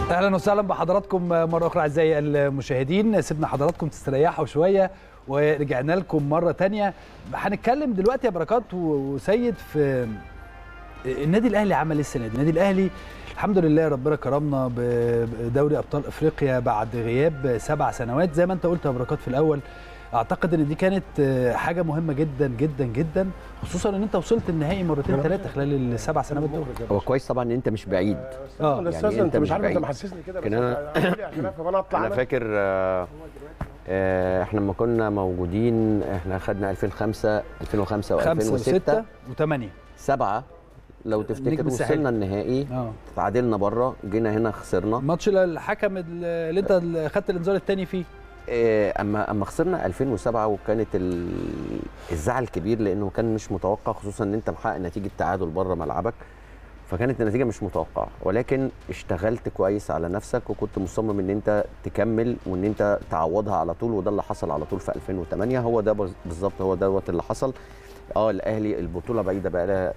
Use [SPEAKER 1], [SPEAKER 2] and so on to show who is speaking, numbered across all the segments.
[SPEAKER 1] اهلا وسهلا بحضراتكم مره اخرى اعزائي المشاهدين سيبنا حضراتكم تستريحوا شويه ورجعنا لكم مره تانية هنتكلم دلوقتي يا بركات وسيد في النادي الاهلي عمل ايه السنه دي النادي الاهلي الحمد لله ربنا كرمنا بدوري ابطال افريقيا بعد غياب سبع سنوات زي ما انت قلت يا بركات في الاول اعتقد ان دي كانت حاجه مهمه جدا جدا جدا خصوصا ان انت وصلت النهائي مرتين ثلاثه خلال السبع سنوات دول
[SPEAKER 2] هو كويس طبعا ان انت مش بعيد
[SPEAKER 3] اه يعني انت مش عارف انت
[SPEAKER 2] بعيد.
[SPEAKER 3] محسسني كده بس
[SPEAKER 2] لكن أنا-
[SPEAKER 3] انا انا اطلع
[SPEAKER 2] انا
[SPEAKER 3] أنا.
[SPEAKER 2] فاكر آه، آه، احنا لما كنا موجودين احنا خدنا 2005 2005
[SPEAKER 1] خمسه
[SPEAKER 2] و2006
[SPEAKER 1] وسته وثمانيه
[SPEAKER 2] سبعه لو تفتكر
[SPEAKER 1] النجم الساحلي.
[SPEAKER 2] وصلنا النهائي
[SPEAKER 1] اه
[SPEAKER 2] تعادلنا بره جينا هنا خسرنا
[SPEAKER 1] الماتش اللي الحكم اللي انت اللي خدت الانذار الثاني فيه
[SPEAKER 2] آه، اما اما خسرنا 2007 وكانت ال- الزعل كبير لانه كان مش متوقع خصوصا ان انت محقق نتيجه تعادل بره ملعبك فكانت النتيجه مش متوقعه ولكن اشتغلت كويس على نفسك وكنت مصمم ان انت تكمل وان انت تعوضها على طول وده اللي حصل على طول في 2008 هو ده بز- بالظبط هو دوت اللي حصل اه الاهلي البطوله بعيده بقى لها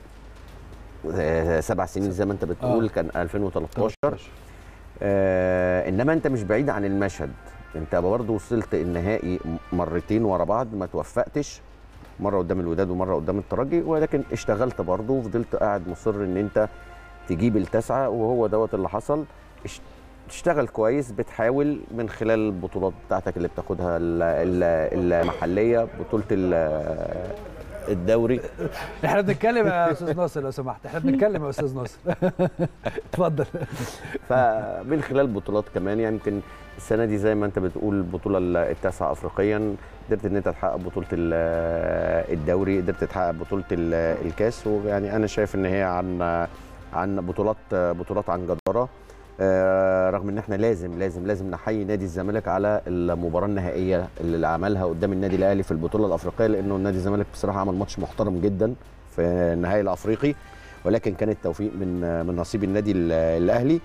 [SPEAKER 2] آه، سبع سنين زي ما انت بتقول
[SPEAKER 1] آه.
[SPEAKER 2] كان 2013 آه انما انت مش بعيد عن المشهد انت برضه وصلت النهائي مرتين ورا بعض ما توفقتش مره قدام الوداد ومره قدام الترجي ولكن اشتغلت برضه وفضلت قاعد مصر ان انت تجيب التسعه وهو دوت اللي حصل اش- تشتغل كويس بتحاول من خلال البطولات بتاعتك اللي بتاخدها ال- ال- المحليه بطوله ال- الدوري
[SPEAKER 1] احنا بنتكلم يا استاذ ناصر لو سمحت احنا بنتكلم يا استاذ ناصر اتفضل
[SPEAKER 2] فمن خلال بطولات كمان يعني يمكن السنه دي زي ما انت بتقول البطوله التاسعه افريقيا قدرت ان انت تحقق بطوله ال- الدوري قدرت تحقق بطوله ال- الكاس ويعني انا شايف ان هي عن عن بطولات بطولات عن جداره آه، رغم ان احنا لازم لازم لازم نحيي نادي الزمالك على المباراه النهائيه اللي عملها قدام النادي الاهلي في البطوله الافريقيه لانه نادي الزمالك بصراحه عمل ماتش محترم جدا في النهائي الافريقي ولكن كان التوفيق من من نصيب النادي ال- الاهلي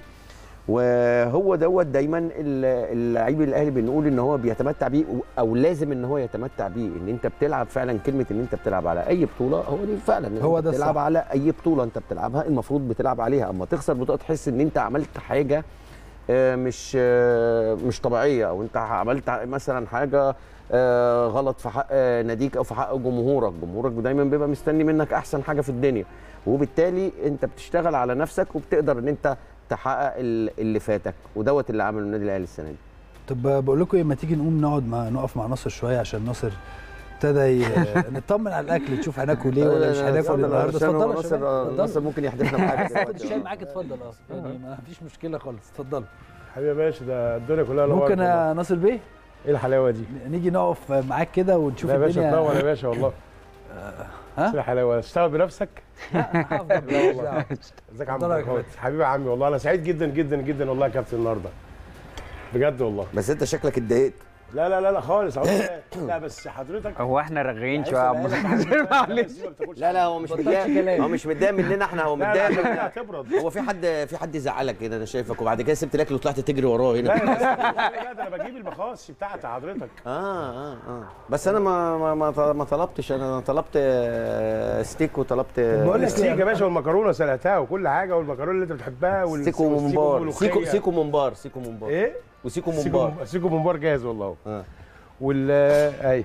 [SPEAKER 2] وهو دوت دايما ال- اللعيب الاهلي بنقول ان هو بيتمتع بيه او لازم ان هو يتمتع بيه ان انت بتلعب فعلا كلمه ان انت بتلعب على اي بطوله هو دي فعلا
[SPEAKER 1] هو
[SPEAKER 2] أنت
[SPEAKER 1] ده
[SPEAKER 2] بتلعب
[SPEAKER 1] الصح.
[SPEAKER 2] على اي بطوله انت بتلعبها المفروض بتلعب عليها اما تخسر بطوله تحس ان انت عملت حاجه آه، مش آه، مش طبيعيه او انت عملت مثلا حاجه آه، غلط في حق آه، ناديك او في حق جمهورك جمهورك دايما بيبقى مستني منك احسن حاجه في الدنيا وبالتالي انت بتشتغل على نفسك وبتقدر ان انت تحقق ال- اللي فاتك ودوت اللي عمله النادي الاهلي السنه دي
[SPEAKER 1] طب بقول لكم ايه ما تيجي نقوم نقعد مع نقف مع ناصر شويه عشان ناصر ابتدى ي- نطمن على الاكل نشوف هناكل ايه ولا مش هناكل النهارده اتفضلوا يا شباب
[SPEAKER 2] ناصر ناصر
[SPEAKER 1] اتفضلوا
[SPEAKER 2] ممكن يحدفنا بحاجه
[SPEAKER 1] عايز تاخد
[SPEAKER 2] دلوقتي.
[SPEAKER 1] الشاي معاك اتفضل اه يعني ما فيش مشكله خالص اتفضلوا
[SPEAKER 3] حبيبي يا باشا ده الدنيا كلها نورت
[SPEAKER 1] ممكن
[SPEAKER 3] والله.
[SPEAKER 1] يا ناصر بيه
[SPEAKER 3] ايه الحلاوه دي
[SPEAKER 1] نيجي نقف معاك كده ونشوف
[SPEAKER 3] لا يا باشا تنور
[SPEAKER 1] الدنيا
[SPEAKER 3] يا باشا والله
[SPEAKER 1] ها؟
[SPEAKER 3] ايه الحلاوه تشتغل بنفسك
[SPEAKER 1] هفضل
[SPEAKER 3] لا والله. ازيك يا عم
[SPEAKER 1] اتفضل يا
[SPEAKER 3] بركات
[SPEAKER 1] كابتن.
[SPEAKER 3] حبيبي يا عمي والله انا سعيد جدا جدا جدا والله يا كابتن النهارده بجد والله
[SPEAKER 2] بس انت شكلك اتضايقت
[SPEAKER 3] لا لا لا لا خالص أقول لك لا بس حضرتك
[SPEAKER 4] هو احنا رغايين
[SPEAKER 3] عايز
[SPEAKER 4] شويه يا عم
[SPEAKER 3] ألاقي لك
[SPEAKER 4] ناصر
[SPEAKER 3] حاجة
[SPEAKER 4] معلش
[SPEAKER 3] بس ما بتاكلش
[SPEAKER 2] لا لا هو مش
[SPEAKER 1] بطلش
[SPEAKER 2] متضايق
[SPEAKER 1] كلام.
[SPEAKER 2] هو مش متضايق مننا احنا هو
[SPEAKER 3] لا لا
[SPEAKER 2] متضايق
[SPEAKER 3] لا
[SPEAKER 2] من-
[SPEAKER 3] لا هتبرد
[SPEAKER 2] هو في حد في حد زعلك كده انا شايفك وبعد كده سبت الاكل وطلعت تجري وراه
[SPEAKER 3] لا
[SPEAKER 2] هنا
[SPEAKER 3] لا لا لا ده انا بجيب المخاص بتاعت حضرتك
[SPEAKER 2] اه اه اه بس انا ما ما ما طل- ما طلبتش انا طلبت آه، ستيك وطلبت
[SPEAKER 1] بقول لك
[SPEAKER 3] الستيك يا باشا والمكرونه سلقتها وكل حاجه والمكرونه اللي انت بتحبها وال-
[SPEAKER 2] سيكو
[SPEAKER 3] والستيك
[SPEAKER 2] ممبار
[SPEAKER 3] والملوخية.
[SPEAKER 2] سيكو سيكو ممبار سيكو ممبار
[SPEAKER 3] ايه
[SPEAKER 2] وسيكو
[SPEAKER 3] سيكو
[SPEAKER 2] ممبار
[SPEAKER 3] مم- سيكو ممبار جاهز والله
[SPEAKER 2] آه.
[SPEAKER 3] وال اي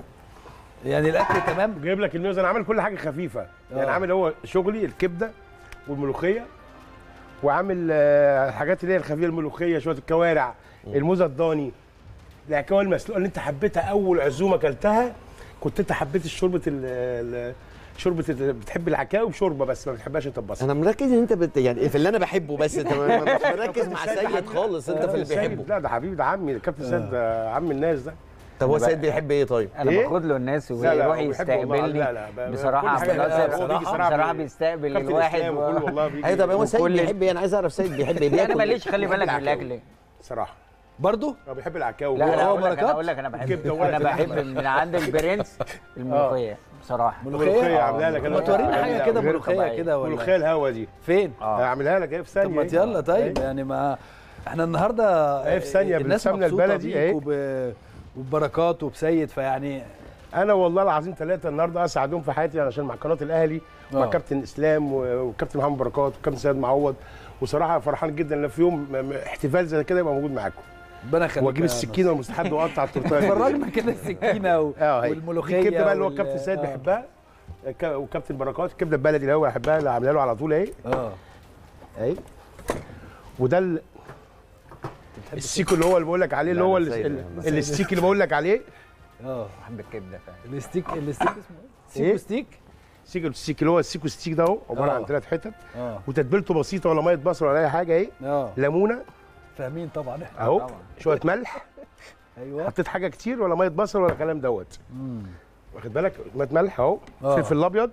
[SPEAKER 1] يعني الاكل تمام
[SPEAKER 3] جايب لك الميوز انا عامل كل حاجه خفيفه يعني
[SPEAKER 1] آه.
[SPEAKER 3] عامل هو شغلي الكبده والملوخيه وعامل آه، الحاجات اللي هي الخفيفه الملوخيه شويه الكوارع الموزه الضاني العكاوي المسلوقه اللي انت حبيتها اول عزومه اكلتها كنت انت حبيت الشوربه ال- ال- شوربه ال- بتحب العكاوي بشوربه بس ما بتحبهاش انت ببصل
[SPEAKER 2] انا مركز ان انت بت... يعني في اللي انا بحبه بس انت ما- ما- مش مركز مع سيد خالص انت في اللي بيحبه
[SPEAKER 3] لا ده حبيبي ده عمي الكابتن سيد ده عم الناس ده
[SPEAKER 2] طب هو
[SPEAKER 4] أنا
[SPEAKER 2] سيد
[SPEAKER 4] بقى-
[SPEAKER 2] بيحب ايه طيب؟
[SPEAKER 4] انا
[SPEAKER 3] إيه؟
[SPEAKER 4] باخد له الناس
[SPEAKER 3] لا، لا،
[SPEAKER 4] ويروح
[SPEAKER 3] هو بيحب والله.
[SPEAKER 4] يستقبلني
[SPEAKER 3] لا، لا، ب-
[SPEAKER 4] بصراحه
[SPEAKER 3] كل
[SPEAKER 4] عبد
[SPEAKER 3] حاجة
[SPEAKER 4] الناصر
[SPEAKER 3] هو بيجي صراحة
[SPEAKER 4] بصراحه
[SPEAKER 3] بي-
[SPEAKER 4] بيستقبل
[SPEAKER 3] كابتن
[SPEAKER 4] الواحد
[SPEAKER 3] إسلام
[SPEAKER 4] و...
[SPEAKER 3] وكله والله بيجي
[SPEAKER 2] ايوه طب هو سيد
[SPEAKER 4] وكل-
[SPEAKER 2] بيحب ايه؟ انا عايز اعرف سيد بيحب ايه؟
[SPEAKER 4] انا
[SPEAKER 2] بياكل
[SPEAKER 4] ماليش خلي
[SPEAKER 3] بيحب
[SPEAKER 4] بالك من
[SPEAKER 3] العكاوي.
[SPEAKER 4] الاكل
[SPEAKER 3] صراحه
[SPEAKER 1] برضو
[SPEAKER 3] هو بيحب العكاوي
[SPEAKER 4] لا لا
[SPEAKER 1] هو
[SPEAKER 4] اقول لك
[SPEAKER 1] بركات؟
[SPEAKER 4] انا اقول لك انا بحب
[SPEAKER 3] الكبدة ورقة
[SPEAKER 4] انا بحب
[SPEAKER 3] اللحمة.
[SPEAKER 4] من عند البرنس الملوخيه بصراحه
[SPEAKER 3] ملوخيه عاملها لك
[SPEAKER 1] ما تورينا
[SPEAKER 3] عاملها
[SPEAKER 1] حاجه
[SPEAKER 3] لك.
[SPEAKER 1] كده
[SPEAKER 4] غير
[SPEAKER 1] ملوخيه
[SPEAKER 4] طبيعية.
[SPEAKER 1] كده ولا
[SPEAKER 3] ملوخيه الهوا دي
[SPEAKER 1] فين
[SPEAKER 4] اه
[SPEAKER 3] هعملها لك ايه في
[SPEAKER 1] طب
[SPEAKER 3] ثانيه
[SPEAKER 1] ما
[SPEAKER 3] إيه؟
[SPEAKER 1] يلا طيب
[SPEAKER 3] إيه؟
[SPEAKER 1] يعني ما احنا النهارده
[SPEAKER 3] إيه في ثانية
[SPEAKER 1] الناس
[SPEAKER 3] بالسمنة
[SPEAKER 1] مبسوطة
[SPEAKER 3] البلدي
[SPEAKER 1] بيك
[SPEAKER 3] إيه؟
[SPEAKER 1] وب- وببركات وبسيد فيعني
[SPEAKER 3] انا والله العظيم ثلاثه النهارده اسعد يوم في حياتي علشان مع قناه الاهلي ومع
[SPEAKER 1] آه.
[SPEAKER 3] كابتن اسلام و- وكابتن محمد بركات وكابتن سيد معوض وصراحه فرحان جدا ان في يوم م- م- احتفال زي كده يبقى موجود معاكم
[SPEAKER 1] ربنا يخليك
[SPEAKER 3] واجيب
[SPEAKER 1] يا
[SPEAKER 3] السكينه والمستحب واقطع التورتايه
[SPEAKER 1] نصر. فرجنا كده السكينه و...
[SPEAKER 3] اه هي.
[SPEAKER 1] والملوخيه
[SPEAKER 3] دي الكبده بقى اللي هو
[SPEAKER 1] وال-
[SPEAKER 3] الكابتن سيد
[SPEAKER 1] آه.
[SPEAKER 3] بيحبها الك- وكابتن بركات الكبده البلدي اللي هو بيحبها اللي عاملها له على طول اهي
[SPEAKER 1] اه
[SPEAKER 3] اهي وده ال- السيك اللي هو اللي بقول لك عليه اللي
[SPEAKER 2] لا،
[SPEAKER 3] هو
[SPEAKER 2] أنا
[SPEAKER 3] ال-
[SPEAKER 2] سيد،
[SPEAKER 3] ال-
[SPEAKER 2] أنا
[SPEAKER 3] الستيك اللي بقول لك عليه
[SPEAKER 1] اه
[SPEAKER 4] بحب الكبده فعلا
[SPEAKER 1] الستيك الستيك اسمه ايه؟ سيكو
[SPEAKER 3] إيه؟
[SPEAKER 1] ستيك
[SPEAKER 3] سيك الستيك اللي هو السيكو ستيك ده اهو عباره
[SPEAKER 1] آه.
[SPEAKER 3] عن ثلاث حتت
[SPEAKER 1] اه
[SPEAKER 3] وتتبيلته بسيطه ولا ميه بصل ولا اي حاجه اهي
[SPEAKER 1] اه
[SPEAKER 3] ليمونه
[SPEAKER 1] فاهمين طبعا
[SPEAKER 3] اهو
[SPEAKER 4] طبعا.
[SPEAKER 3] شويه ملح
[SPEAKER 1] ايوه
[SPEAKER 3] حطيت حاجه كتير ولا ميه بصل ولا الكلام دوت
[SPEAKER 1] مم.
[SPEAKER 3] واخد بالك ميه ملح اهو
[SPEAKER 1] آه.
[SPEAKER 3] فلفل الابيض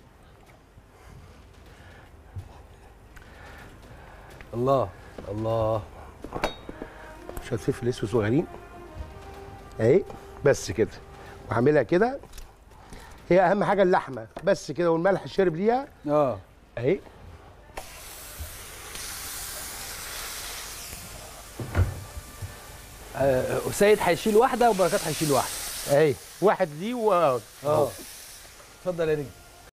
[SPEAKER 1] الله الله
[SPEAKER 3] شويه فلفل اسود صغيرين اهي بس كده وهعملها كده هي اهم حاجه اللحمه بس كده والملح شرب ليها
[SPEAKER 1] اه
[SPEAKER 3] اهي
[SPEAKER 1] آه، سيد هيشيل واحده وبركات هيشيل واحده
[SPEAKER 3] اهي واحد دي و
[SPEAKER 1] اه اتفضل يا نجم